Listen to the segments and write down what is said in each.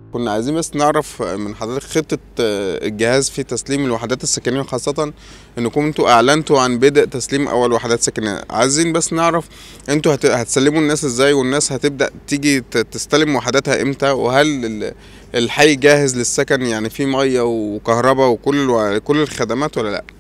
كنا عايزين بس نعرف من حضرتك خطة آه، الجهاز في تسليم الوحدات السكنية خاصة انكم انتوا اعلنتوا عن بدء تسليم اول وحدات سكنية عايزين بس نعرف انتوا هت- هتسلموا الناس ازاي والناس هتبدأ تيجي ت- تستلم وحداتها امتى وهل ال- الحي جاهز للسكن يعني في مية وكهرباء وكل الو- كل الخدمات ولا لا؟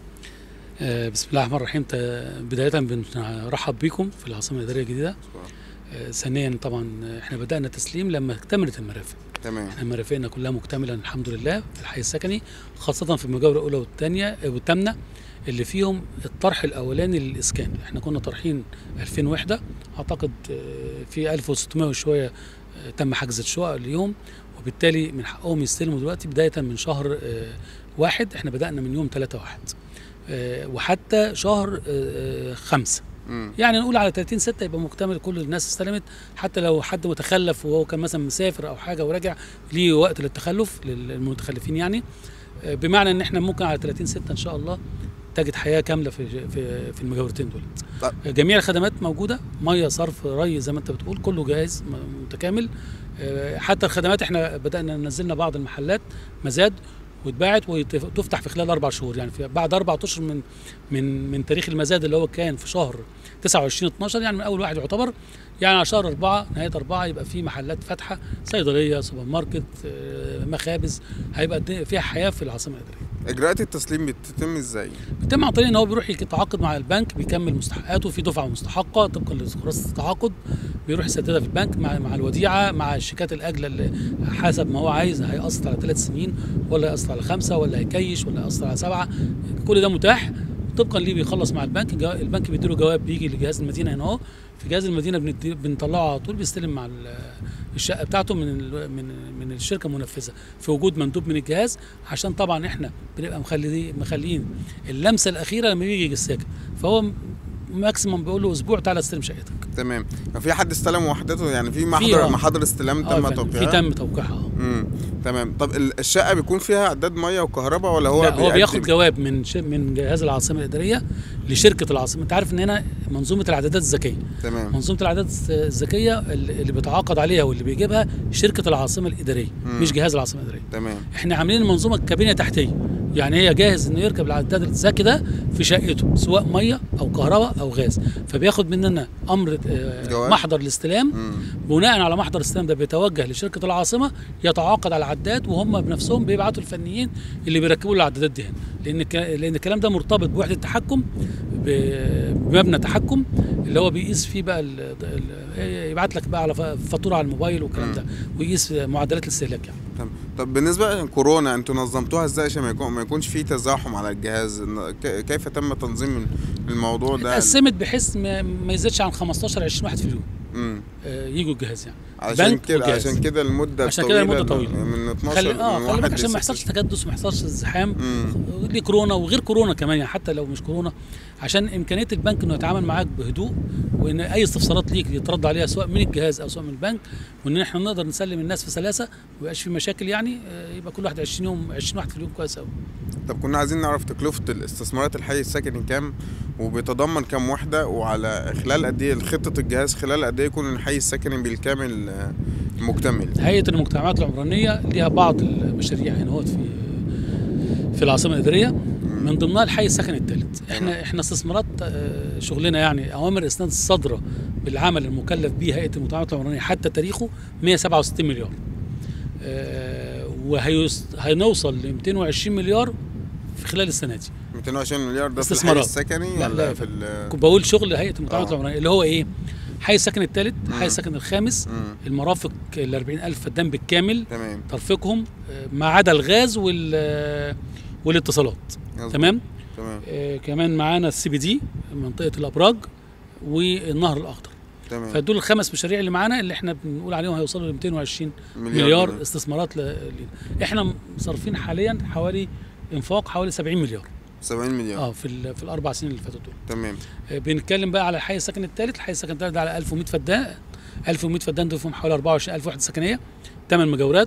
آه، بسم الله الرحمن الرحيم ت- بداية بنرحب بيكم في العاصمة الإدارية الجديدة آه، ثانيا طبعا احنا بدأنا تسليم لما اكتملت المرافق تمام احنا مرافقنا كلها مكتملة الحمد لله في الحي السكني خاصة في المجاورة الأولى والثانية والثامنة اللي فيهم الطرح الأولاني للإسكان احنا كنا طارحين 2000 وحدة أعتقد آه، في 1600 وشوية آه، تم حجز الشقق اليوم وبالتالي من حقهم يستلموا دلوقتي بداية من شهر آه، واحد احنا بدأنا من يوم 3 واحد آه، وحتى شهر آه، آه، خمسة مم. يعني نقول على 30 6 يبقى مكتمل كل الناس استلمت حتى لو حد متخلف وهو كان مثلا مسافر او حاجه وراجع ليه وقت للتخلف للمتخلفين يعني آه، بمعنى ان احنا ممكن على 30 6 ان شاء الله تجد حياه كامله في في في المجاورتين دول طب. آه، جميع الخدمات موجوده ميه صرف ري زي ما انت بتقول كله جاهز م- متكامل آه، حتى الخدمات احنا بدانا نزلنا بعض المحلات مزاد واتباعت وتفتح في خلال اربع شهور يعني في بعد اربع اشهر من من من تاريخ المزاد اللي هو كان في شهر 29 12 يعني من اول واحد يعتبر يعني على شهر أربعة نهاية أربعة يبقى في محلات فاتحة صيدلية سوبر ماركت آه، مخابز هيبقى الدنيا فيها حياة في العاصمة الإدارية اجراءات التسليم بتتم ازاي؟ بيتم عن طريق ان هو بيروح يتعاقد مع البنك بيكمل مستحقاته في دفعه مستحقه طبقا لخلاصه التعاقد بيروح يسددها في البنك مع مع الوديعه مع الشيكات الاجله اللي حسب ما هو عايز هيقسط على ثلاث سنين ولا هيقسط على خمسه ولا هيكيش ولا هيقسط على سبعه كل ده متاح طبقا ليه بيخلص مع البنك جا- البنك بيديله جواب بيجي لجهاز المدينه هنا اهو في جهاز المدينه بندي- بنطلعه على طول بيستلم مع ال- الشقه بتاعته من ال- من من الشركه المنفذه في وجود مندوب من الجهاز عشان طبعا احنا بنبقى مخلي مخليين اللمسه الاخيره لما بيجي الساكن فهو ماكسيموم بيقول له اسبوع تعالى استلم شقتك تمام في حد استلم وحدته يعني في آه. محضر محاضر استلام آه، تم فعلاً. توقيعها؟ في تم توقيعها اه امم تمام طب ال- الشقه بيكون فيها عداد ميه وكهرباء ولا هو لا هو بيقدم- بياخد جواب من ش... من جهاز العاصمه الاداريه لشركه العاصمه انت عارف ان هنا منظومه العدادات الذكيه تمام منظومه العدادات الذكيه اللي اللي بيتعاقد عليها واللي بيجيبها شركه العاصمه الاداريه مم. مش جهاز العاصمه الاداريه تمام احنا عاملين المنظومه كابينه تحتيه يعني هي جاهز انه يركب العداد الذكي ده في شقته سواء ميه او كهرباء او غاز فبياخد مننا امر آه، جواب. محضر الاستلام امم بناء على محضر الاستلام ده بيتوجه لشركه العاصمه يتعاقد على العداد وهم بنفسهم بيبعتوا الفنيين اللي بيركبوا له العدادات دي هنا لان الك- لان الكلام ده مرتبط بوحده تحكم ب- بمبنى تحكم اللي هو بيقيس فيه بقى ال- ال- يبعت لك بقى على ف- فاتوره على الموبايل والكلام ده ويقيس معدلات الاستهلاك يعني تمام طب بالنسبه لكورونا انتوا نظمتوها ازاي عشان ما يكون ما يكونش في تزاحم على الجهاز إن- ك- كيف تم تنظيم الموضوع ده اتقسمت بحيث ما, ما يزيدش عن 15 20 واحد في اليوم امم آه، يجوا الجهاز يعني عشان بنك كده وجهاز. عشان كده المده عشان كده المدة طويلة، طويلة. من 12 خلي اه من خلي بالك واحد عشان ما لستة يحصلش تكدس وما يحصلش ازدحام امم ليه كورونا وغير كورونا كمان يعني حتى لو مش كورونا عشان امكانيه البنك انه يتعامل معاك بهدوء وان اي استفسارات ليك يترد عليها سواء من الجهاز او سواء من البنك وان احنا نقدر نسلم الناس في سلاسه وما يبقاش في مشاكل يعني آه، يبقى كل واحد 20 يوم 20 واحد في اليوم كويس قوي طب كنا عايزين نعرف تكلفه الاستثمارات الحي السكني كام وبيتضمن كام وحده وعلى خلال قد ايه خطه الجهاز خلال قد ايه يكون الحي السكني بالكامل آه، مكتمل هيئه المجتمعات العمرانيه ليها بعض المشاريع هنا هوت في في العاصمه الاداريه من ضمنها الحي السكني الثالث احنا احنا استثمارات آه، شغلنا يعني اوامر اسناد الصادره بالعمل المكلف به هيئه المجتمعات العمرانيه حتى تاريخه 167 مليار آه، وهنوصل ل 220 مليار في خلال السنه دي 220 مليار ده في الحي استثمارات. السكني لا، ولا لا. في ال كنت بقول شغل هيئه المجتمعات آه. العمرانيه اللي هو ايه حي السكن الثالث مم. حي السكن الخامس مم. المرافق ال 40000 فدان بالكامل تمام ترفيقهم آه، ما عدا الغاز وال آه، والاتصالات مظبوط. تمام تمام آه كمان معانا السي بي دي منطقه الابراج والنهر الاخضر تمام فدول الخمس مشاريع اللي معانا اللي احنا بنقول عليهم هيوصلوا ل 220 مليار, مليار جنيه. استثمارات ل... ل- احنا صارفين حاليا حوالي انفاق حوالي 70 مليار 70 مليار اه في ال... في الاربع سنين اللي فاتوا دول تمام آه، بنتكلم بقى على الحي السكن الثالث الحي السكن الثالث ده على 1100 فدان 1100 فدان دول فيهم حوالي 24000 وحده سكنيه 8 مجاورات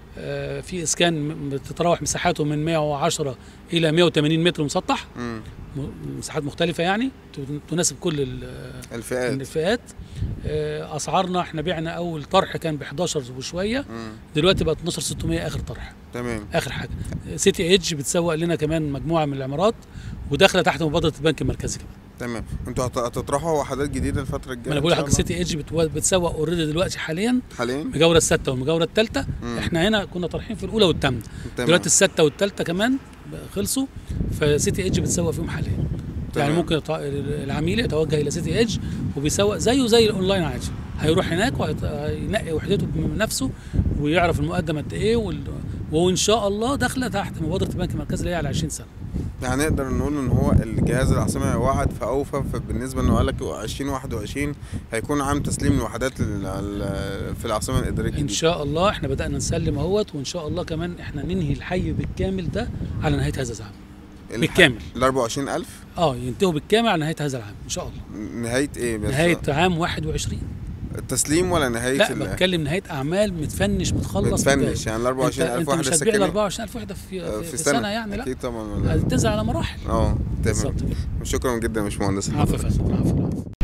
آه، في اسكان م- بتتراوح مساحاته من 110 الى 180 متر مسطح مم. م- مساحات مختلفه يعني ت- تناسب كل ال- الفئات الفئات آه، اسعارنا احنا بعنا اول طرح كان ب 11 وشويه مم. دلوقتي بقى 12600 اخر طرح تمام اخر حاجه سيتي ايدج بتسوق لنا كمان مجموعه من العمارات وداخله تحت مبادره البنك المركزي كمان تمام انتوا هت- هتطرحوا وحدات جديده الفتره الجايه ما انا إن بقول شاء لحضرتك الله؟ سيتي ايدج بتو- بتسوق اوريدي دلوقتي حاليا حاليا المجاوره السادسه والمجاوره الثالثه مم. احنا هنا كنا طارحين في الاولى والثامنه تمام. دلوقتي السادسه والثالثه كمان خلصوا فسيتي ايدج بتسوق فيهم حاليا تمام. يعني ممكن يط- العميل يتوجه الى سيتي ايدج وبيسوق زيه زي الاونلاين عادي هيروح هناك وهينقي وحدته بنفسه ويعرف المقدم قد ايه وال... وان شاء الله داخله تحت مبادره البنك المركزي اللي هي على 20 سنه يعني نقدر نقول ان هو الجهاز العاصمي وعد فاوفى فبالنسبه انه قال لك 2021 هيكون عام تسليم الوحدات ال- ال- في العاصمه الاداريه ان الجديده شاء الله احنا بدانا نسلم اهوت وان شاء الله كمان احنا ننهي الحي بالكامل ده على نهايه هذا العام بالكامل. ال 24000 اه ينتهوا بالكامل على نهايه هذا العام ان شاء الله نهايه ايه بس نهايه عام 21 التسليم ولا نهايه لا ال- بتكلم نهايه اعمال متفنش متخلص بتفنش يعني ال انت, 24000 انت وحده مش هتبيع ال سكنيه 24000 وحده في, في, في سنه, يعني لا اكيد طبعا هتنزل على مراحل اه تمام بالظبط كده شكرا جدا يا باشمهندس عفوا يا فندم عفوا